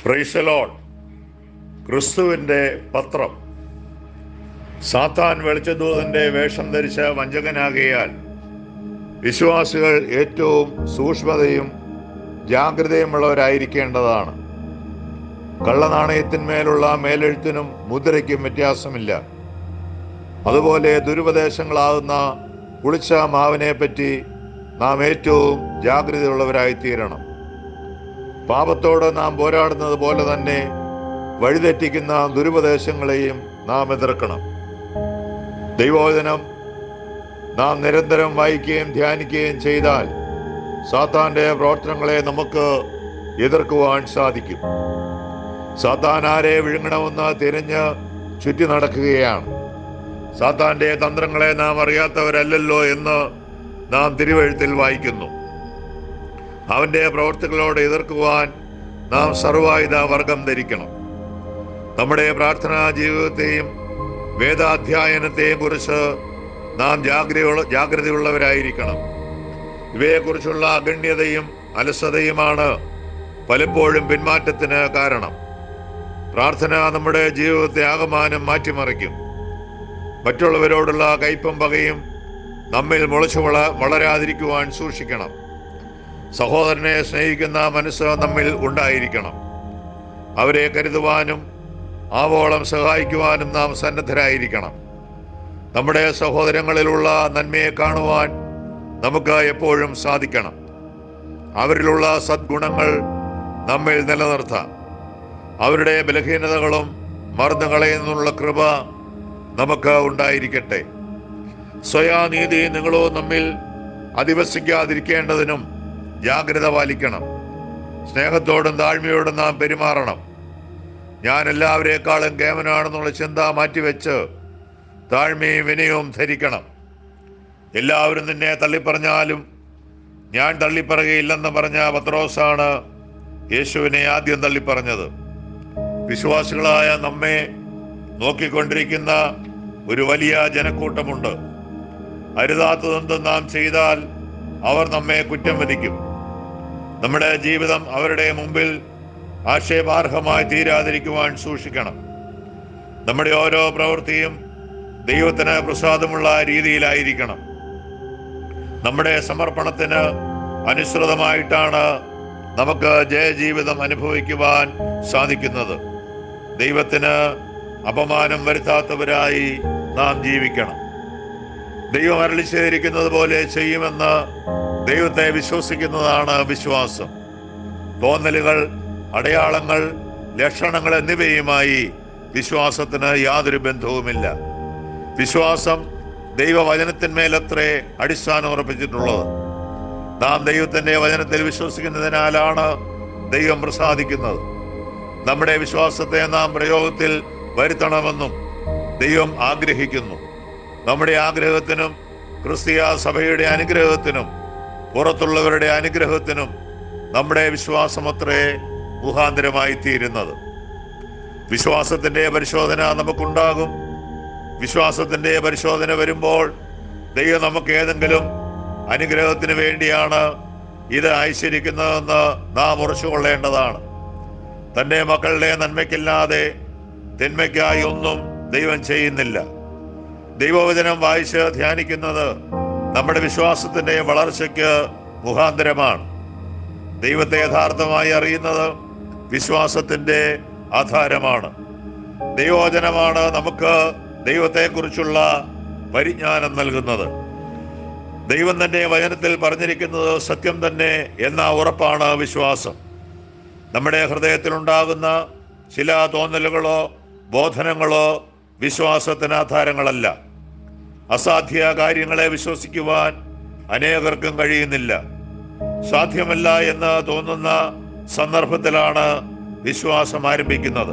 പ്രൈസലോൺ ക്രിസ്തുവിൻ്റെ പത്രം സാത്താൻ വെളിച്ചദൂതന്റെ വേഷം ധരിച്ച വഞ്ചകനാകിയാൽ വിശ്വാസികൾ ഏറ്റവും സൂക്ഷ്മതയും ജാഗ്രതയുമുള്ളവരായിരിക്കേണ്ടതാണ് കള്ളനാണയത്തിന്മേലുള്ള മേലെഴുത്തിനും മുദ്രയ്ക്കും വ്യത്യാസമില്ല അതുപോലെ ദുരുപദേശങ്ങളാകുന്ന പുളിച്ച മാവിനെ പറ്റി നാം ഏറ്റവും ജാഗ്രതയുള്ളവരായി തീരണം പാപത്തോട് നാം പോരാടുന്നത് പോലെ തന്നെ വഴിതെറ്റിക്കുന്ന ദുരുപദേശങ്ങളെയും നാം എതിർക്കണം ദൈവോചനം നാം നിരന്തരം വായിക്കുകയും ധ്യാനിക്കുകയും ചെയ്താൽ സാത്താന്റെ പ്രവർത്തനങ്ങളെ നമുക്ക് എതിർക്കുവാൻ സാധിക്കും സാത്താൻ ആരെ വിഴുങ്ങണമെന്ന് തിരഞ്ഞ് ചുറ്റി നടക്കുകയാണ് സാത്താന്റെ തന്ത്രങ്ങളെ നാം അറിയാത്തവരല്ലല്ലോ എന്ന് നാം തിരുവഴുത്തിൽ വായിക്കുന്നു അവന്റെ പ്രവർത്തികളോട് എതിർക്കുവാൻ നാം സർവായുധ വർഗം ധരിക്കണം നമ്മുടെ പ്രാർത്ഥനാ ജീവിതത്തെയും വേദാധ്യായനത്തെയും കുറിച്ച് നാം ജാഗ്രതയുള്ള ജാഗ്രതയുള്ളവരായിരിക്കണം ഇവയെക്കുറിച്ചുള്ള അഗണ്യതയും അലസതയുമാണ് പലപ്പോഴും പിന്മാറ്റത്തിന് കാരണം പ്രാർത്ഥന നമ്മുടെ ജീവിതത്തെ ആകമാനം മാറ്റിമറിക്കും മറ്റുള്ളവരോടുള്ള കയ്പം പകയും നമ്മിൽ മുളച്ചു വള വളരാതിരിക്കുവാൻ സൂക്ഷിക്കണം സഹോദരനെ സ്നേഹിക്കുന്ന മനസ്സ് നമ്മിൽ ഉണ്ടായിരിക്കണം അവരെ കരുതുവാനും ആവോളം സഹായിക്കുവാനും നാം സന്നദ്ധരായിരിക്കണം നമ്മുടെ സഹോദരങ്ങളിലുള്ള നന്മയെ കാണുവാൻ നമുക്ക് എപ്പോഴും സാധിക്കണം അവരിലുള്ള സദ്ഗുണങ്ങൾ നമ്മിൽ നിലനിർത്താം അവരുടെ ബലഹീനതകളും മർദ്ദങ്ങളിൽ നിന്നുള്ള കൃപ നമുക്ക് ഉണ്ടായിരിക്കട്ടെ സ്വയാനീതി നിങ്ങളോ നമ്മിൽ അധിവസിക്കാതിരിക്കേണ്ടതിനും ജാഗ്രത പാലിക്കണം സ്നേഹത്തോടും താഴ്മയോടും നാം പെരുമാറണം ഞാൻ എല്ലാവരെക്കാളും കേമനാണെന്നുള്ള ചിന്ത മാറ്റിവെച്ച് താഴ്മയും വിനയവും ധരിക്കണം എല്ലാവരും നിന്നെ തള്ളിപ്പറഞ്ഞാലും ഞാൻ തള്ളിപ്പറയുകയില്ലെന്ന് പറഞ്ഞ പത്രോസാണ് യേശുവിനെ ആദ്യം തള്ളിപ്പറഞ്ഞത് വിശ്വാസികളായ നമ്മെ നോക്കിക്കൊണ്ടിരിക്കുന്ന ഒരു വലിയ ജനക്കൂട്ടമുണ്ട് അരുതാത്തതെന്തും നാം ചെയ്താൽ അവർ നമ്മെ കുറ്റം വിധിക്കും നമ്മുടെ ജീവിതം അവരുടെ മുമ്പിൽ ആക്ഷേപാർഹമായി തീരാതിരിക്കുവാൻ സൂക്ഷിക്കണം നമ്മുടെ ഓരോ പ്രവൃത്തിയും ദൈവത്തിന് പ്രസാദമുള്ള രീതിയിലായിരിക്കണം നമ്മുടെ സമർപ്പണത്തിന് അനുസൃതമായിട്ടാണ് നമുക്ക് ജയജീവിതം അനുഭവിക്കുവാൻ സാധിക്കുന്നത് ദൈവത്തിന് അപമാനം വരുത്താത്തവരായി നാം ജീവിക്കണം ദൈവം അരളിച്ചേരിക്കുന്നത് പോലെ ചെയ്യുമെന്ന് ദൈവത്തെ വിശ്വസിക്കുന്നതാണ് വിശ്വാസം തോന്നലുകൾ അടയാളങ്ങൾ ലക്ഷണങ്ങൾ എന്നിവയുമായി വിശ്വാസത്തിന് യാതൊരു ബന്ധവുമില്ല വിശ്വാസം ദൈവവചനത്തിന്മേലത്രേ അടിസ്ഥാനം ഉറപ്പിച്ചിട്ടുള്ളത് നാം ദൈവത്തിന്റെ വചനത്തിൽ വിശ്വസിക്കുന്നതിനാലാണ് ദൈവം പ്രസാദിക്കുന്നത് നമ്മുടെ വിശ്വാസത്തെ നാം പ്രയോഗത്തിൽ വരുത്തണമെന്നും ദൈവം ആഗ്രഹിക്കുന്നു നമ്മുടെ ആഗ്രഹത്തിനും ക്രിസ്തീയ സഭയുടെ അനുഗ്രഹത്തിനും പുറത്തുള്ളവരുടെ അനുഗ്രഹത്തിനും നമ്മുടെ വിശ്വാസമത്രേ മുഖാന്തരമായി തീരുന്നത് വിശ്വാസത്തിന്റെ പരിശോധന നമുക്കുണ്ടാകും വിശ്വാസത്തിന്റെ പരിശോധന വരുമ്പോൾ ദൈവം നമുക്ക് ഏതെങ്കിലും അനുഗ്രഹത്തിന് വേണ്ടിയാണ് ഇത് അയച്ചിരിക്കുന്നതെന്ന് നാം ഉറച്ചുകൊള്ളേണ്ടതാണ് തന്റെ മക്കളുടെ നന്മയ്ക്കില്ലാതെ തിന്മയ്ക്കായി ഒന്നും ദൈവം ചെയ്യുന്നില്ല ദൈവവചനം വായിച്ച് ധ്യാനിക്കുന്നത് നമ്മുടെ വിശ്വാസത്തിന്റെ വളർച്ചയ്ക്ക് മുഖാന്തരമാണ് ദൈവത്തെ യഥാർത്ഥമായി അറിയുന്നത് വിശ്വാസത്തിന്റെ ആധാരമാണ് ദൈവവചനമാണ് നമുക്ക് ദൈവത്തെക്കുറിച്ചുള്ള പരിജ്ഞാനം നൽകുന്നത് ദൈവം തന്നെ വചനത്തിൽ പറഞ്ഞിരിക്കുന്നത് സത്യം തന്നെ എന്ന ഉറപ്പാണ് വിശ്വാസം നമ്മുടെ ഹൃദയത്തിലുണ്ടാകുന്ന ചില തോന്നലുകളോ ബോധനങ്ങളോ വിശ്വാസത്തിന് ആധാരങ്ങളല്ല അസാധ്യ കാര്യങ്ങളെ വിശ്വസിക്കുവാൻ അനേകർക്കും കഴിയുന്നില്ല സാധ്യമല്ല എന്ന് തോന്നുന്ന സന്ദർഭത്തിലാണ് വിശ്വാസം ആരംഭിക്കുന്നത്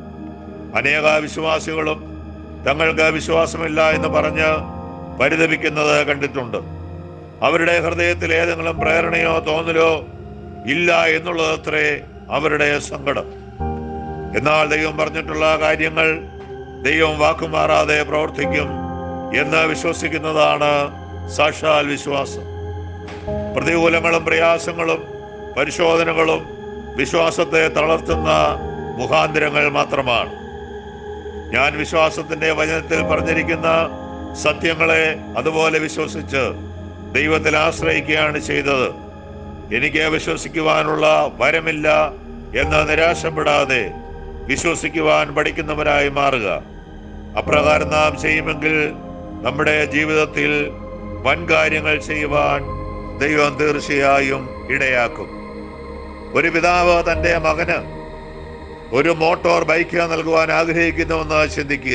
അനേക വിശ്വാസികളും തങ്ങൾക്ക് വിശ്വാസമില്ല എന്ന് പറഞ്ഞ് പരിതപിക്കുന്നത് കണ്ടിട്ടുണ്ട് അവരുടെ ഹൃദയത്തിൽ ഏതെങ്കിലും പ്രേരണയോ തോന്നലോ ഇല്ല എന്നുള്ളതത്രേ അവരുടെ സങ്കടം എന്നാൽ ദൈവം പറഞ്ഞിട്ടുള്ള കാര്യങ്ങൾ ദൈവം വാക്കുമാറാതെ പ്രവർത്തിക്കും എന്ന് വിശ്വസിക്കുന്നതാണ് സാക്ഷാൽ വിശ്വാസം പ്രതികൂലങ്ങളും പ്രയാസങ്ങളും പരിശോധനകളും വിശ്വാസത്തെ തളർത്തുന്ന മുഖാന്തരങ്ങൾ മാത്രമാണ് ഞാൻ വിശ്വാസത്തിന്റെ വചനത്തിൽ പറഞ്ഞിരിക്കുന്ന സത്യങ്ങളെ അതുപോലെ വിശ്വസിച്ച് ദൈവത്തിൽ ആശ്രയിക്കുകയാണ് ചെയ്തത് എനിക്ക് വിശ്വസിക്കുവാനുള്ള വരമില്ല എന്ന് നിരാശപ്പെടാതെ വിശ്വസിക്കുവാൻ പഠിക്കുന്നവരായി മാറുക അപ്രകാരം നാം ചെയ്യുമെങ്കിൽ നമ്മുടെ ജീവിതത്തിൽ വൻ കാര്യങ്ങൾ ചെയ്യുവാൻ ദൈവം തീർച്ചയായും ഇടയാക്കും ഒരു പിതാവ് തന്റെ മകന് ഒരു മോട്ടോർ ബൈക്ക് നൽകുവാൻ ആഗ്രഹിക്കുന്നുവെന്ന് ചിന്തിക്കുക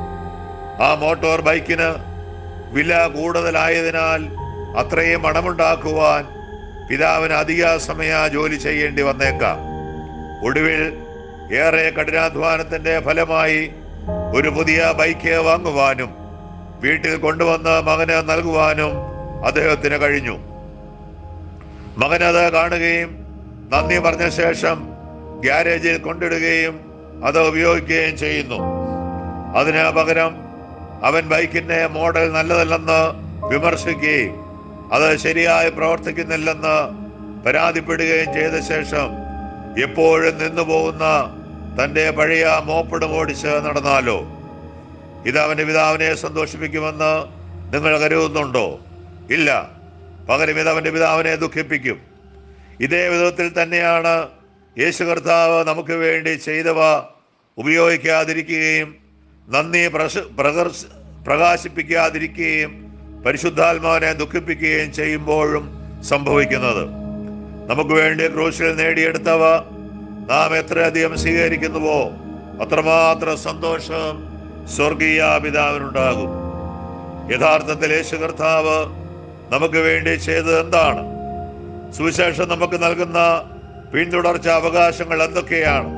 ആ മോട്ടോർ ബൈക്കിന് വില കൂടുതലായതിനാൽ അത്രയും പണമുണ്ടാക്കുവാൻ പിതാവിന് അധിക സമയ ജോലി ചെയ്യേണ്ടി വന്നേക്കാം ഒടുവിൽ ഏറെ കഠിനാധ്വാനത്തിന്റെ ഫലമായി ഒരു പുതിയ ബൈക്ക് വാങ്ങുവാനും വീട്ടിൽ കൊണ്ടുവന്ന് മകന് നൽകുവാനും അദ്ദേഹത്തിന് കഴിഞ്ഞു മകനത് കാണുകയും നന്ദി പറഞ്ഞ ശേഷം ഗ്യാരേജിൽ കൊണ്ടിടുകയും അത് ഉപയോഗിക്കുകയും ചെയ്യുന്നു അതിന് പകരം അവൻ ബൈക്കിന്റെ മോഡൽ നല്ലതല്ലെന്ന് വിമർശിക്കുകയും അത് ശരിയായി പ്രവർത്തിക്കുന്നില്ലെന്ന് പരാതിപ്പെടുകയും ചെയ്ത ശേഷം എപ്പോഴും നിന്നു പോകുന്ന തന്റെ പഴയ മോപ്പടും ഓടിച്ച് നടന്നാലോ ഇത് അവന്റെ പിതാവിനെ സന്തോഷിപ്പിക്കുമെന്ന് നിങ്ങൾ കരുതുന്നുണ്ടോ ഇല്ല പകരം ഇത് അവന്റെ പിതാവിനെ ദുഃഖിപ്പിക്കും ഇതേ വിധത്തിൽ തന്നെയാണ് യേശു കർത്താവ് നമുക്ക് വേണ്ടി ചെയ്തവ ഉപയോഗിക്കാതിരിക്കുകയും നന്ദി പ്രശ പ്രകർശ പ്രകാശിപ്പിക്കാതിരിക്കുകയും പരിശുദ്ധാത്മാവിനെ ദുഃഖിപ്പിക്കുകയും ചെയ്യുമ്പോഴും സംഭവിക്കുന്നത് നമുക്ക് വേണ്ടി ക്രൂശിൽ നേടിയെടുത്തവ നാം എത്രയധികം സ്വീകരിക്കുന്നുവോ അത്രമാത്രം സന്തോഷം സ്വർഗീയ പിതാവിനുണ്ടാകും യഥാർത്ഥത്തിൽ യേശു കർത്താവ് നമുക്ക് വേണ്ടി ചെയ്തത് എന്താണ് സുവിശേഷം നമുക്ക് നൽകുന്ന പിന്തുടർച്ച അവകാശങ്ങൾ എന്തൊക്കെയാണ്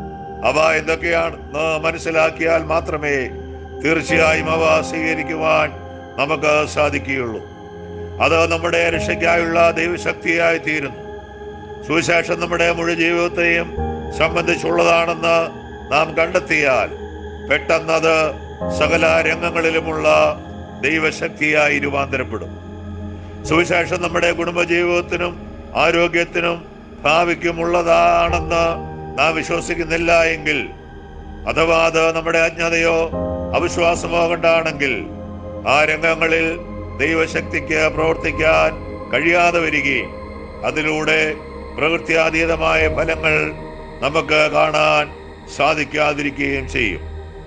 അവ എന്തൊക്കെയാണെന്ന് മനസ്സിലാക്കിയാൽ മാത്രമേ തീർച്ചയായും അവ സ്വീകരിക്കുവാൻ നമുക്ക് സാധിക്കുകയുള്ളൂ അത് നമ്മുടെ രക്ഷയ്ക്കായുള്ള ദൈവശക്തിയായി തീരുന്നു സുവിശേഷം നമ്മുടെ മുഴു ജീവിതത്തെയും സംബന്ധിച്ചുള്ളതാണെന്ന് നാം കണ്ടെത്തിയാൽ പെട്ടെന്നത് സകല രംഗങ്ങളിലുമുള്ള ദൈവശക്തിയായി രൂപാന്തരപ്പെടും സുവിശേഷം നമ്മുടെ കുടുംബജീവിതത്തിനും ആരോഗ്യത്തിനും ഭാവിക്കുമുള്ളതാണെന്ന് നാം വിശ്വസിക്കുന്നില്ല എങ്കിൽ അഥവാ അത് നമ്മുടെ അജ്ഞതയോ അവിശ്വാസമോ കൊണ്ടാണെങ്കിൽ ആ രംഗങ്ങളിൽ ദൈവശക്തിക്ക് പ്രവർത്തിക്കാൻ കഴിയാതെ വരികയും അതിലൂടെ പ്രകൃത്യാതീതമായ ഫലങ്ങൾ നമുക്ക് കാണാൻ സാധിക്കാതിരിക്കുകയും ചെയ്യും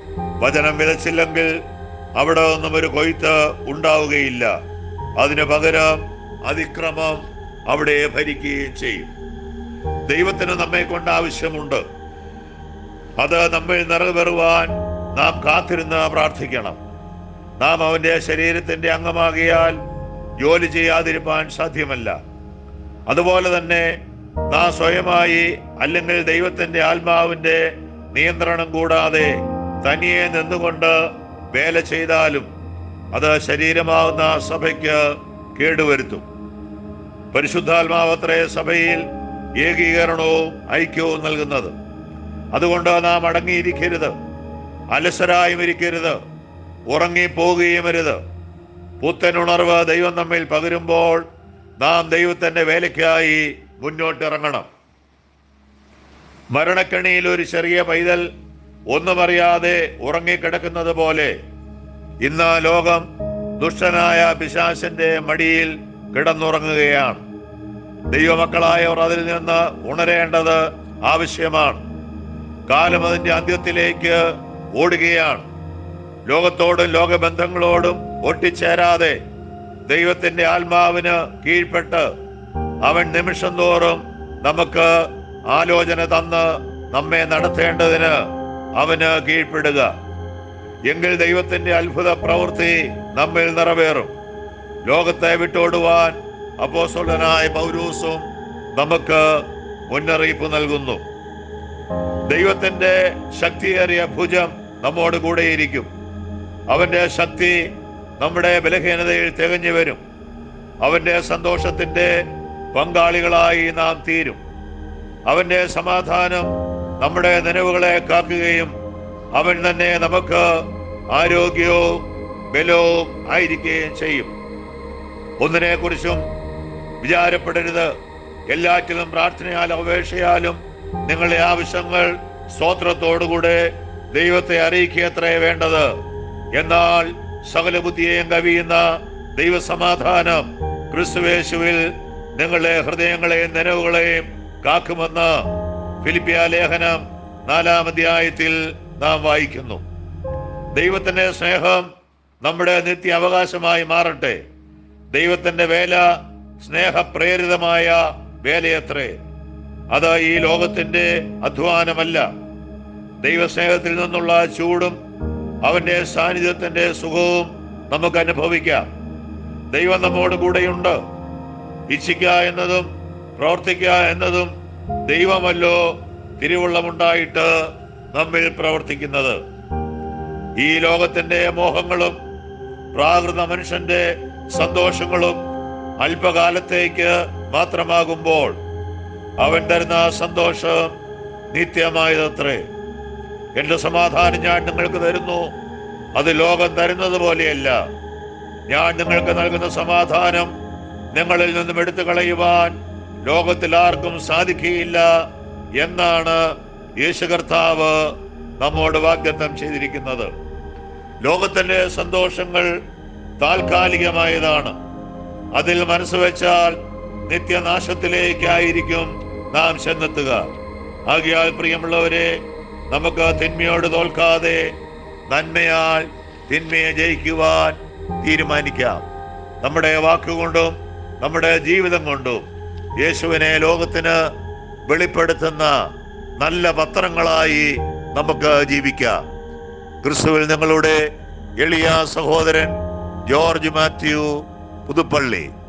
വചനം വിതച്ചില്ലെങ്കിൽ അവിടെ ഒന്നും ഒരു കൊയ്ത്ത് ഉണ്ടാവുകയില്ല അതിനു പകരം അതിക്രമം അവിടെ ഭരിക്കുകയും ചെയ്യും ദൈവത്തിന് നമ്മെ കൊണ്ട് ആവശ്യമുണ്ട് അത് നമ്മിൽ നിറവേറുവാൻ നാം കാത്തിരുന്ന് പ്രാർത്ഥിക്കണം നാം അവന്റെ ശരീരത്തിന്റെ അംഗമാകിയാൽ ജോലി ചെയ്യാതിരിക്കാൻ സാധ്യമല്ല അതുപോലെ തന്നെ നാം സ്വയമായി അല്ലെങ്കിൽ ദൈവത്തിന്റെ ആത്മാവിന്റെ നിയന്ത്രണം കൂടാതെ തനിയെ നിന്നുകൊണ്ട് വേല ചെയ്താലും അത് ശരീരമാവുന്ന സഭയ്ക്ക് കേടുവരുത്തും പരിശുദ്ധാത്മാവത്രേ സഭയിൽ ഏകീകരണവും ഐക്യവും നൽകുന്നത് അതുകൊണ്ട് നാം അടങ്ങിയിരിക്കരുത് അലസരായും ഇരിക്കരുത് ഉറങ്ങിപ്പോകുകയും അരുത് പുത്തനുണർവ് ദൈവം നമ്മിൽ പകരുമ്പോൾ നാം ദൈവത്തിന്റെ വേലയ്ക്കായി മുന്നോട്ടിറങ്ങണം മരണക്കണിയിൽ ഒരു ചെറിയ പൈതൽ ഒന്നുമറിയാതെ ഉറങ്ങിക്കിടക്കുന്നത് പോലെ ഇന്ന് ലോകം ദുഷ്ടനായ പിശാശന്റെ മടിയിൽ കിടന്നുറങ്ങുകയാണ് ദൈവമക്കളായവർ അതിൽ നിന്ന് ഉണരേണ്ടത് ആവശ്യമാണ് കാലം അതിന്റെ അന്ത്യത്തിലേക്ക് ഓടുകയാണ് ലോകത്തോടും ലോകബന്ധങ്ങളോടും ഒട്ടിച്ചേരാതെ ദൈവത്തിന്റെ ആത്മാവിന് കീഴ്പ്പെട്ട് അവൻ നിമിഷം തോറും നമുക്ക് ആലോചന തന്ന് നമ്മെ നടത്തേണ്ടതിന് അവന് കീഴ്പ്പെടുക എങ്കിൽ ദൈവത്തിന്റെ അത്ഭുത പ്രവൃത്തി നമ്മിൽ നിറവേറും ലോകത്തെ വിട്ടോടുവാൻ അപ്പോസ്തലനായ പൗരൂസും നമുക്ക് മുന്നറിയിപ്പ് നൽകുന്നു ദൈവത്തിന്റെ ശക്തിയേറിയ ഭുജം നമ്മോട് കൂടെയിരിക്കും അവന്റെ ശക്തി നമ്മുടെ ബലഹീനതയിൽ തികഞ്ഞു വരും അവന്റെ സന്തോഷത്തിന്റെ പങ്കാളികളായി നാം തീരും അവന്റെ സമാധാനം നമ്മുടെ നനവുകളെ കാക്കുകയും അവൻ തന്നെ നമുക്ക് ആരോഗ്യവും ബലവും ആയിരിക്കുകയും ചെയ്യും ഒന്നിനെ കുറിച്ചും വിചാരപ്പെടരുത് എല്ലാറ്റിലും പ്രാർത്ഥനയാലും അപേക്ഷയാലും നിങ്ങളുടെ ആവശ്യങ്ങൾ സ്തോത്രത്തോടുകൂടെ ദൈവത്തെ അറിയിക്കത്രേ വേണ്ടത് എന്നാൽ സകല ബുദ്ധിയെയും കവിയുന്ന ദൈവസമാധാനം ക്രിസ്തുവേശുവിൽ നിങ്ങളുടെ ഹൃദയങ്ങളെയും നനവുകളെയും കാക്കുമെന്ന് ഫിലിപ്പിയ ലേഖനം നാലാം അധ്യായത്തിൽ നാം വായിക്കുന്നു ദൈവത്തിന്റെ സ്നേഹം നമ്മുടെ നിത്യ അവകാശമായി മാറട്ടെ ദൈവത്തിന്റെ വേല സ്നേഹപ്രേരിതമായ വേലയത്രേ അത് ഈ ലോകത്തിന്റെ അധ്വാനമല്ല ദൈവസ്നേഹത്തിൽ നിന്നുള്ള ചൂടും അവന്റെ സാന്നിധ്യത്തിന്റെ സുഖവും നമുക്ക് അനുഭവിക്കാം ദൈവം നമ്മോട് കൂടെയുണ്ട് ഇച്ഛിക്കുക എന്നതും പ്രവർത്തിക്കുക എന്നതും ദൈവമല്ലോ തിരുവുള്ളമുണ്ടായിട്ട് നമ്മിൽ പ്രവർത്തിക്കുന്നത് ഈ ലോകത്തിന്റെ മോഹങ്ങളും പ്രാകൃത മനുഷ്യന്റെ സന്തോഷങ്ങളും അല്പകാലത്തേക്ക് മാത്രമാകുമ്പോൾ അവൻ തരുന്ന സന്തോഷം നിത്യമായതത്രേ എന്റെ സമാധാനം ഞാൻ നിങ്ങൾക്ക് തരുന്നു അത് ലോകം തരുന്നത് പോലെയല്ല ഞാൻ നിങ്ങൾക്ക് നൽകുന്ന സമാധാനം നിങ്ങളിൽ നിന്നും എടുത്തു കളയുവാൻ ലോകത്തിൽ ആർക്കും സാധിക്കുകയില്ല എന്നാണ് യേശു കർത്താവ് നമ്മോട് വാഗ്ദത്തം ചെയ്തിരിക്കുന്നത് ലോകത്തിന്റെ സന്തോഷങ്ങൾ താൽക്കാലികമായതാണ് അതിൽ മനസ്സ് വെച്ചാൽ നിത്യനാശത്തിലേക്കായിരിക്കും നാം ചെന്നെത്തുക ആകിയാൽ പ്രിയമുള്ളവരെ നമുക്ക് തിന്മയോട് തോൽക്കാതെ നന്മയാൽ തിന്മയെ ജയിക്കുവാൻ തീരുമാനിക്കാം നമ്മുടെ വാക്കുകൊണ്ടും നമ്മുടെ ജീവിതം കൊണ്ടും യേശുവിനെ ലോകത്തിന് വെളിപ്പെടുത്തുന്ന നല്ല പത്രങ്ങളായി നമുക്ക് ജീവിക്കാം ക്രിസ്തുവിൽ നിങ്ങളുടെ എളിയ സഹോദരൻ ജോർജ് മാത്യു പുതുപ്പള്ളി